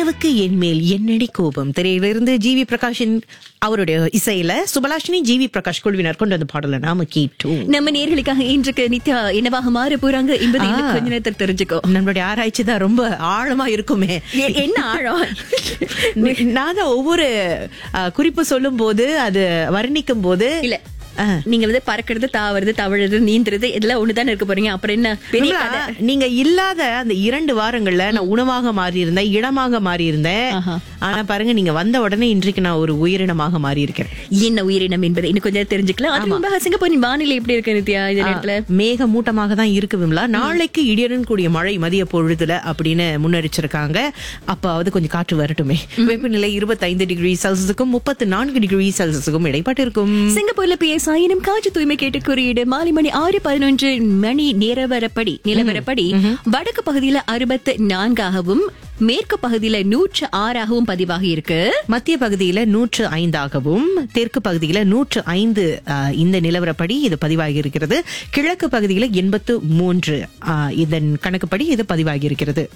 நிலவுக்கு என் மேல் என்னடி கோபம் திரையிலிருந்து ஜிவி பிரகாஷின் அவருடைய இசையில சுபலாஷினி ஜிவி பிரகாஷ் குழுவினர் கொண்டு வந்த பாடலை நாம கேட்டோம் நம்ம நேர்களுக்காக இன்றைக்கு நித்யா என்னவாக மாற போறாங்க என்பதை இன்னும் கொஞ்ச நேரத்தில் தெரிஞ்சுக்கோ நம்மளுடைய ஆராய்ச்சி தான் ரொம்ப ஆழமா இருக்குமே எ- என்ன ஆழம் நி- நான் தான் ஒவ்வொரு அஹ், குறிப்பு சொல்லும் போது அது வர்ணிக்கும் போது இல்ல ஆ. நீங்க வந்து பறக்கிறது தாவறது தவழுறது நீந்துறது இதெல்லாம் ஒண்ணுதானே இருக்க போறீங்க அப்புறம் என்ன பெரிய விமலா, கதை நீங்க இல்லாத அந்த இரண்டு வாரங்கள்ல நான் உணவாக மாறி இருந்தேன் இடமாக மாறி இருந்தேன் ஆஹா. ஆனா பாருங்க நீங்க வந்த உடனே இன்றைக்கு நான் ஒரு உயிரினமாக மாறி இருக்கிறேன் என்ன உயிரினம் என்பதை இன்னும் கொஞ்சம் தெரிஞ்சுக்கலாம் அது முன்பாக சிங்கப்பூரின் வானிலை எப்படி இருக்கு நித்யா இந்த நேரத்துல மேக மூட்டமாக தான் இருக்கு விமலா நாளைக்கு இடியுடன் கூடிய மழை மதிய பொழுதுல அப்படின்னு முன்னெரிச்சிருக்காங்க அப்பாவது கொஞ்சம் காற்று வரட்டுமே வெப்பநிலை இருபத்தைந்து டிகிரி செல்சியஸுக்கும் முப்பத்து நான்கு டிகிரி செல்சியஸுக்கும் இடைப்பட்டு இருக்கும் சிங்கப்பூர்ல பிஎஸ் ஆயினும் காற்று தூய்மை கேட்டு குறியீடு மாலை மணி ஆறு பதினொன்று மணி நிலவரப்படி நிலவரப்படி வடக்கு பகுதியில அறுபத்து நான்காகவும் மேற்கு பகுதியில நூற்று ஆறாகவும் பதிவாகி இருக்கு மத்திய பகுதியில நூற்று ஐந்தாகவும் தெற்கு பகுதியில நூற்று ஐந்து ஆஹ், இந்த நிலவரப்படி இது பதிவாகி இருக்கிறது கிழக்கு பகுதியில எண்பத்து மூன்று ஆஹ், இதன் கணக்குப்படி இது பதிவாகி இருக்கிறது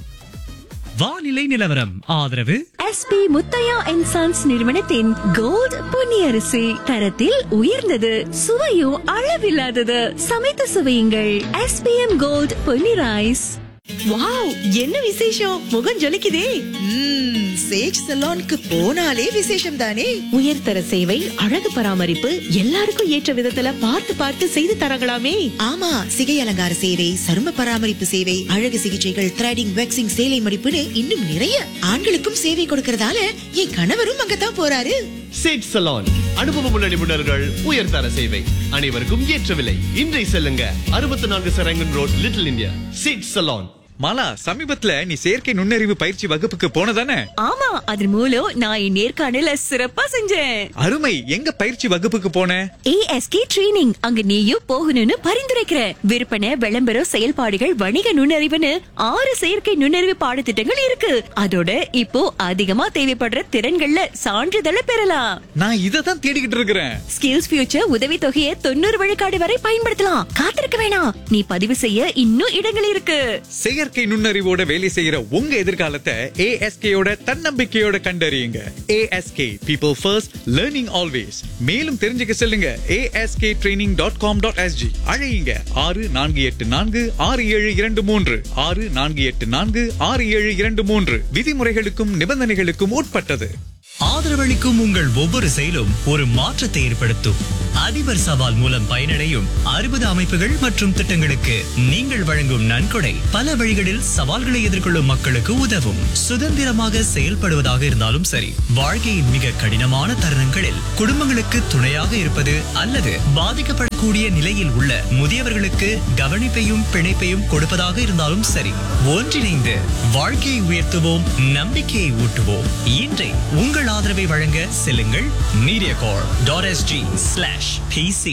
வானிலை நிலவரம் ஆதரவு எஸ்பி முத்தையா அண்ட் சன்ஸ் நிறுவனத்தின் கோல்ட் பொன்னியரிசி தரத்தில் உயர்ந்தது சுவையும் அளவில்லாதது சமைத்து சுவையுங்கள் SPM gold Ponni rice wow என்ன விசேஷம் முகம் ஜொலிக்குதே ம்ம், சேஜ் சலோனுக்கு போனாலே விசேஷம் தானே உயர்தர சேவை அழகு பராமரிப்பு எல்லாருக்கும் ஏற்ற விதத்துல பார்த்து பார்த்து செய்து தரங்களாமே ஆமா சிகை அலங்கார சேவை சரும பராமரிப்பு சேவை அழகு சிகிச்சைகள் த்ரெடிங் வெக்ஸிங் சேலை மடிப்புன்னு இன்னும் நிறைய ஆண்களுக்கும் சேவை கொடுக்கறதால என் கணவரும் அங்கதான் போறாரு சேட் சலான் அனுபவமுள்ள நிபுணர்கள் உயர்தர சேவை அனைவருக்கும் ஏற்ற விலை இன்றை செல்லுங்க அறுபத்தி நான்கு சரங்கன் ரோட் லிட்டில் இந்தியா சேட் சலான் மாலா சமீபத்துல நீ செயற்கை நுண்ணறிவு பயிற்சி வகுப்புக்கு போனதானே ஆமா அதன் மூலம் நான் என் நேர்காணல சிறப்பா செஞ்சேன் அருமை எங்க பயிற்சி வகுப்புக்கு போன ஏஎஸ்கே ட்ரெய்னிங் அங்க நீயும் போகணும்னு பரிந்துரைக்கிற விற்பனை விளம்பரம் செயல்பாடுகள் வணிக நுண்ணறிவுன்னு ஆறு செயற்கை நுண்ணறிவு பாடத்திட்டங்கள் இருக்கு அதோட இப்போ அதிகமா தேவைப்படுற திறன்கள்ல சான்றிதழை பெறலாம் நான் இதை தான் தேடிக்கிட்டு இருக்கிறேன் ஸ்கில்ஸ் ஃபியூச்சர் உதவி தொகையை தொண்ணூறு விழுக்காடு வரை பயன்படுத்தலாம் காத்திருக்க வேணாம் நீ பதிவு செய்ய இன்னும் இடங்கள் இருக்கு செயற்கை நுண்ணறிவோட வேலை செய்யற உங்க எதிர்காலத்தை ஏஎஸ்கேயோட தன்னம்பிக்கையோட கண்டறியுங்க ASK people first learning always மேலும் தெரிஞ்சுக்க செல்லுங்க ASK training dot com dot SG அழையுங்க ஆறு நான்கு எட்டு நான்கு ஆறு ஏழு இரண்டு மூன்று ஆறு நான்கு எட்டு நான்கு ஆறு ஏழு இரண்டு மூன்று விதிமுறைகளுக்கும் நிபந்தனைகளுக்கும் உட்பட்டது ஆதரவளிக்கும் உங்கள் ஒவ்வொரு செயலும் ஒரு மாற்றத்தை ஏற்படுத்தும் அதிபர் சவால் மூலம் பயனடையும் அறுபது அமைப்புகள் மற்றும் திட்டங்களுக்கு நீங்கள் வழங்கும் நன்கொடை பல வழிகளில் சவால்களை எதிர்கொள்ளும் மக்களுக்கு உதவும் சுதந்திரமாக செயல்படுவதாக இருந்தாலும் சரி வாழ்க்கையின் மிக கடினமான தருணங்களில் குடும்பங்களுக்கு துணையாக இருப்பது அல்லது பாதிக்கப்படக்கூடிய நிலையில் உள்ள முதியவர்களுக்கு கவனிப்பையும் பிணைப்பையும் கொடுப்பதாக இருந்தாலும் சரி ஒன்றிணைந்து வாழ்க்கையை உயர்த்துவோம் நம்பிக்கையை ஊட்டுவோம் இன்றை உங்கள் ஆதரவை வழங்க செல்லுங்கள் Mediacorp dot SG slash PC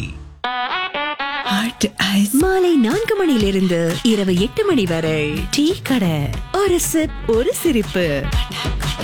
மாலை நான்கு மணியிலிருந்து இரவு எட்டு மணி வரை டீ கடை ஒரு சிப் ஒரு சிரிப்பு